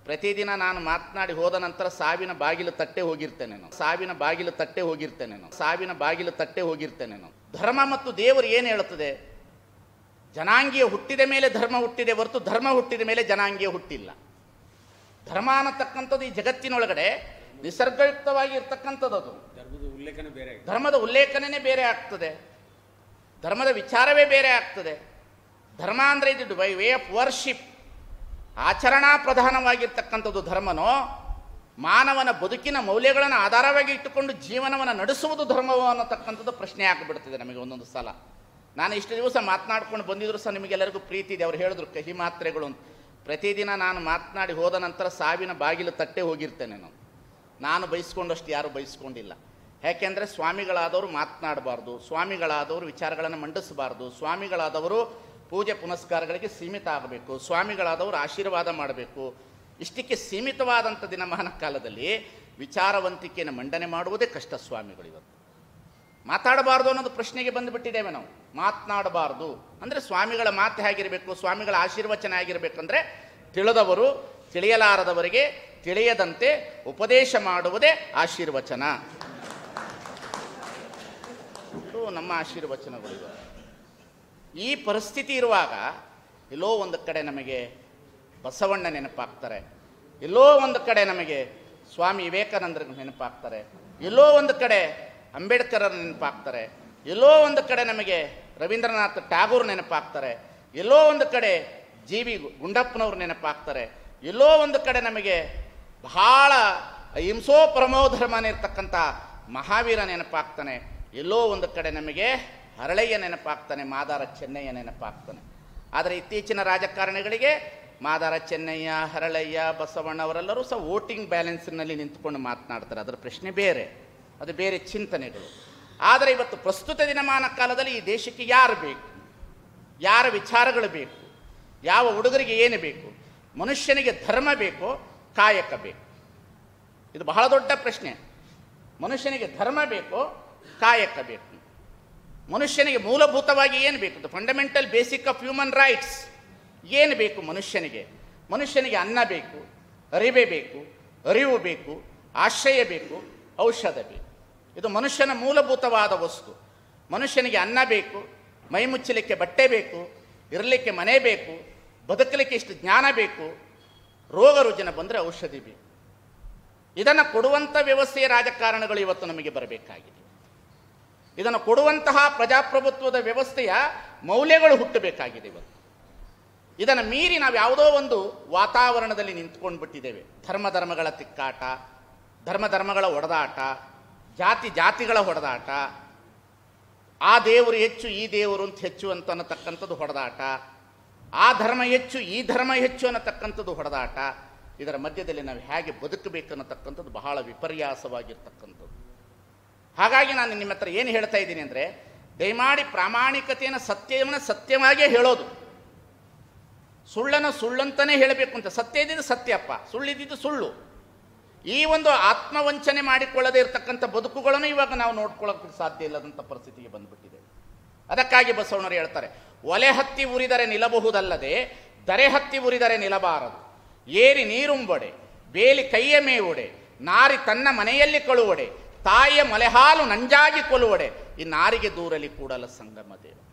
ಪ್ರತಿದಿನ ನಾನು ಮಾತನಾಡಿ ಹೋದ ನಂತರ ಸಾವಿನ ಬಾಗಿಲು ತಟ್ಟೆ ಹೋಗಿರ್ತೇನೆ ನಾನು ಸಾವಿನ ಬಾಗಿಲು ತಟ್ಟೆ ಹೋಗಿರ್ತೇನೆ ನಾನು ಸಾವಿನ ಬಾಗಿಲು ತಟ್ಟೆ ಹೋಗಿರ್ತೇನೆ ನಾನು ಧರ್ಮ ಮತ್ತು ದೇವರು ಏನು ಹೇಳುತ್ತದೆ ಜನಾಂಗೀಯ ಹುಟ್ಟಿದ ಮೇಲೆ ಧರ್ಮ ಹುಟ್ಟಿದೆ ಹೊರತು ಧರ್ಮ ಹುಟ್ಟಿದ ಮೇಲೆ ಜನಾಂಗೀಯ ಹುಟ್ಟಿಲ್ಲ ಧರ್ಮ ಅನ್ನತಕ್ಕಂಥದ್ದು ಈ ಜಗತ್ತಿನೊಳಗಡೆ ನಿಸರ್ಗಯುಕ್ತವಾಗಿ ಇರ್ತಕ್ಕಂಥದ್ದು ಅದು ಧರ್ಮದ ಉಲ್ಲೇಖನ ಬೇರೆ ಆಗಿದೆ. ಧರ್ಮದ ಉಲ್ಲೇಖನೇ ಬೇರೆ ಆಗ್ತದೆ ಧರ್ಮದ ವಿಚಾರವೇ ಬೇರೆ ಆಗ್ತದೆ ಧರ್ಮ ಅಂದರೆ ಇದು ಬೈ ವೇ ಆಫ್ ವರ್ಷಿಪ್ ಆಚರಣಾ ಪ್ರಧಾನವಾಗಿರ್ತಕ್ಕಂಥದ್ದು ಧರ್ಮನೋ ಮಾನವನ ಬದುಕಿನ ಮೌಲ್ಯಗಳನ್ನು ಆಧಾರವಾಗಿ ಇಟ್ಟುಕೊಂಡು ಜೀವನವನ್ನು ನಡೆಸುವುದು ಧರ್ಮವೋ ಅನ್ನತಕ್ಕಂಥದ್ದು ಪ್ರಶ್ನೆ ಆಗಿಬಿಡ್ತಿದೆ ನಮಗೆ ಒಂದೊಂದು ಸಲ ನಾನು ಇಷ್ಟು ದಿವಸ ಮಾತನಾಡ್ಕೊಂಡು ಬಂದಿದ್ರು ಸಹ ನಿಮಗೆಲ್ಲರಿಗೂ ಪ್ರೀತಿ ಇದೆ ಅವ್ರು ಹೇಳಿದ್ರು ಕಹಿ ಮಾತ್ರೆಗಳು ಅಂತ ಪ್ರತಿದಿನ ನಾನು ಮಾತನಾಡಿ ಹೋದ ನಂತರ ಸಾವಿನ ಬಾಗಿಲು ತಟ್ಟೆ ಹೋಗಿರ್ತೇನೆ ನಾನು ನಾನು ಬಯಸ್ಕೊಂಡಷ್ಟು ಯಾರು ಬಯಸ್ಕೊಂಡಿಲ್ಲ ಯಾಕೆಂದರೆ ಸ್ವಾಮಿಗಳಾದವರು ಮಾತನಾಡಬಾರ್ದು ಸ್ವಾಮಿಗಳಾದವರು ವಿಚಾರಗಳನ್ನು ಮಂಡಿಸಬಾರ್ದು ಸ್ವಾಮಿಗಳಾದವರು ಪೂಜೆ ಪುನಸ್ಕಾರಗಳಿಗೆ ಸೀಮಿತ ಆಗಬೇಕು ಸ್ವಾಮಿಗಳಾದವರು ಆಶೀರ್ವಾದ ಮಾಡಬೇಕು ಇಷ್ಟಕ್ಕೆ ಸೀಮಿತವಾದಂಥ ದಿನಮಾನ ಕಾಲದಲ್ಲಿ ವಿಚಾರವಂತಿಕೆಯನ್ನು ಮಂಡನೆ ಮಾಡುವುದೇ ಕಷ್ಟ ಸ್ವಾಮಿಗಳು ಇವತ್ತು ಮಾತಾಡಬಾರ್ದು ಅನ್ನೋದು ಪ್ರಶ್ನೆಗೆ ಬಂದುಬಿಟ್ಟಿದ್ದೇವೆ ನಾವು ಮಾತನಾಡಬಾರ್ದು ಅಂದರೆ ಸ್ವಾಮಿಗಳ ಮಾತು ಹೇಗಿರಬೇಕು ಸ್ವಾಮಿಗಳ ಆಶೀರ್ವಚನ ಹೇಗಿರಬೇಕಂದ್ರೆ ತಿಳಿದವರು ತಿಳಿಯಲಾರದವರಿಗೆ ತಿಳಿಯದಂತೆ ಉಪದೇಶ ಮಾಡುವುದೇ ಆಶೀರ್ವಚನ ಇದು ನಮ್ಮ ಆಶೀರ್ವಚನಗಳು ಇವು. ಈ ಪರಿಸ್ಥಿತಿ ಇರುವಾಗ ಎಲ್ಲೋ ಒಂದು ಕಡೆ ನಮಗೆ ಬಸವಣ್ಣ ನೆನಪಾಗ್ತಾರೆ ಎಲ್ಲೋ ಒಂದು ಕಡೆ ನಮಗೆ ಸ್ವಾಮಿ ವಿವೇಕಾನಂದರ ನೆನಪಾಗ್ತಾರೆ ಎಲ್ಲೋ ಒಂದು ಕಡೆ ಅಂಬೇಡ್ಕರ್ ನೆನಪಾಗ್ತಾರೆ ಎಲ್ಲೋ ಒಂದು ಕಡೆ ನಮಗೆ ರವೀಂದ್ರನಾಥ್ ಟ್ಯಾಗೂರ್ ನೆನಪಾಗ್ತಾರೆ ಎಲ್ಲೋ ಒಂದು ಕಡೆ ಜಿ ವಿ ಗುಂಡಪ್ಪನವ್ರು ನೆನಪಾಗ್ತಾರೆ ಎಲ್ಲೋ ಒಂದು ಕಡೆ ನಮಗೆ ಬಹಳ ಹಿಂಸೋ ಪರಮೋ ಧರ್ಮನೇ ಇರ್ತಕ್ಕಂಥ ಮಹಾವೀರ ನೆನಪಾಗ್ತಾನೆ ಎಲ್ಲೋ ಒಂದು ಕಡೆ ನಮಗೆ ಹರಳಯ್ಯ ನೆನಪಾಗ್ತಾನೆ ಮಾದಾರ ಚೆನ್ನಯ್ಯ ನೆನಪಾಗ್ತಾನೆ ಆದರೆ ಇತ್ತೀಚಿನ ರಾಜಕಾರಣಿಗಳಿಗೆ ಮಾದಾರ ಚೆನ್ನಯ್ಯ ಹರಳಯ್ಯ ಬಸವಣ್ಣ ಅವರೆಲ್ಲರೂ ಸಹ ವೋಟಿಂಗ್ ಬ್ಯಾಲೆನ್ಸ್ನಲ್ಲಿ ನಿಂತ್ಕೊಂಡು ಮಾತನಾಡ್ತಾರೆ ಅದರ ಪ್ರಶ್ನೆ ಬೇರೆ ಅದು ಬೇರೆ ಚಿಂತನೆಗಳು ಆದರೆ ಇವತ್ತು ಪ್ರಸ್ತುತ ದಿನಮಾನ ಕಾಲದಲ್ಲಿ ಈ ದೇಶಕ್ಕೆ ಯಾರು ಬೇಕು ಯಾರ ವಿಚಾರಗಳು ಬೇಕು ಯಾವ ಹುಡುಗರಿಗೆ ಏನು ಬೇಕು ಮನುಷ್ಯನಿಗೆ ಧರ್ಮ ಬೇಕು ಕಾಯಕ ಬೇಕು ಇದು ಬಹಳ ದೊಡ್ಡ ಪ್ರಶ್ನೆ ಮನುಷ್ಯನಿಗೆ ಧರ್ಮ ಬೇಕು ಕಾಯಕ ಬೇಕು ಮನುಷ್ಯನಿಗೆ ಮೂಲಭೂತವಾಗಿ ಏನು ಬೇಕು the fundamental basic of human rights ಏನು ಬೇಕು ಮನುಷ್ಯನಿಗೆ ಮನುಷ್ಯನಿಗೆ ಅನ್ನ ಬೇಕು ಅರಿವೆ ಬೇಕು ಅರಿವು ಬೇಕು ಆಶ್ರಯ ಬೇಕು ಔಷಧ ಬೇಕು ಇದು ಮನುಷ್ಯನ ಮೂಲಭೂತವಾದ ವಸ್ತು ಮನುಷ್ಯನಿಗೆ ಅನ್ನ ಬೇಕು ಮೈ ಮುಚ್ಚಲಿಕ್ಕೆ ಬಟ್ಟೆ ಬೇಕು ಇರಲಿಕ್ಕೆ ಮನೆ ಬೇಕು ಬದುಕಲಿಕ್ಕೆ ಇಷ್ಟು ಜ್ಞಾನ ಬೇಕು ರೋಗ ರುಜಿನ ಬಂದರೆ ಔಷಧಿ ಬೇಕು ಇದನ್ನು ಕೊಡುವಂಥ ವ್ಯವಸ್ಥೆಯ ರಾಜಕಾರಣಗಳು ಇವತ್ತು ನಮಗೆ ಬರಬೇಕಾಗಿದೆ ಇದನ್ನು ಕೊಡುವಂತಹ ಪ್ರಜಾಪ್ರಭುತ್ವದ ವ್ಯವಸ್ಥೆಯ ಮೌಲ್ಯಗಳು ಹುಟ್ಟಬೇಕಾಗಿದೆ ಇವತ್ತು ಇದನ್ನು ಮೀರಿ ನಾವು ಯಾವುದೋ ಒಂದು ವಾತಾವರಣದಲ್ಲಿ ನಿಂತ್ಕೊಂಡು ಬಿಟ್ಟಿದ್ದೇವೆ ಧರ್ಮ ಧರ್ಮಗಳ ತಿಕ್ಕಾಟ ಧರ್ಮ ಧರ್ಮಗಳ ಹೊಡೆದಾಟ ಜಾತಿ ಜಾತಿಗಳ ಹೊಡೆದಾಟ ಆ ದೇವರು ಹೆಚ್ಚು ಈ ದೇವರು ಅಂತ ಹೆಚ್ಚು ಅಂತ ಅನ್ನತಕ್ಕಂಥದ್ದು ಹೊಡೆದಾಟ ಆ ಧರ್ಮ ಹೆಚ್ಚು ಈ ಧರ್ಮ ಹೆಚ್ಚು ಅನ್ನತಕ್ಕಂಥದ್ದು ಹೊಡೆದಾಟ ಇದರ ಮಧ್ಯದಲ್ಲಿ ನಾವು ಹೇಗೆ ಬದುಕಬೇಕು ಅನ್ನತಕ್ಕಂಥದ್ದು ಬಹಳ ವಿಪರ್ಯಾಸವಾಗಿರ್ತಕ್ಕಂಥದ್ದು ಹಾಗಾಗಿ ನಾನು ನಿಮ್ಮ ಹತ್ರ ಏನು ಹೇಳ್ತಾ ಇದ್ದೀನಿ ಅಂದರೆ ದಯಮಾಡಿ ಪ್ರಾಮಾಣಿಕತೆಯನ್ನು ಸತ್ಯವನ್ನು ಸತ್ಯವಾಗಿಯೇ ಹೇಳೋದು ಸುಳ್ಳನ್ನು ಸುಳ್ಳಂತನೇ ಹೇಳಬೇಕು ಅಂತ ಸತ್ಯ ಇದ್ದಿದ್ದು ಸತ್ಯಪ್ಪ ಸುಳ್ಳಿದ್ದಿದ್ದು ಸುಳ್ಳು ಈ ಒಂದು ಆತ್ಮವಂಚನೆ ಮಾಡಿಕೊಳ್ಳದೇ ಇರತಕ್ಕಂಥ ಬದುಕುಗಳನ್ನು ಇವಾಗ ನಾವು ನೋಡ್ಕೊಳ್ಳೋಕೆ ಸಾಧ್ಯ ಇಲ್ಲದಂಥ ಪರಿಸ್ಥಿತಿಗೆ ಬಂದ್ಬಿಟ್ಟಿದೆ ಅದಕ್ಕಾಗಿ ಬಸವಣ್ಣರು ಹೇಳ್ತಾರೆ ಒಲೆ ಹತ್ತಿ ಉರಿದರೆ ನಿಲ್ಲಬಹುದಲ್ಲದೆ ದರೆ ಹತ್ತಿ ಉರಿದರೆ ನಿಲ್ಲಬಾರದು ಏರಿ ನೀರುಂಬೊಡೆ ಬೇಲಿ ಕೈಯ ಮೇವುಡೆ ನಾರಿ ತನ್ನ ಮನೆಯಲ್ಲಿ ಕಳುವಡೆ ತಾಯಿಯ ಮೊಲೆಹಾಲು ನಂಜಾಗಿ ಕೊಲುವಡೆ ಈ ನಾರಿಗೆ ದೂರಲಿ ಕೂಡಲ ಸಂಗಮ ದೇವ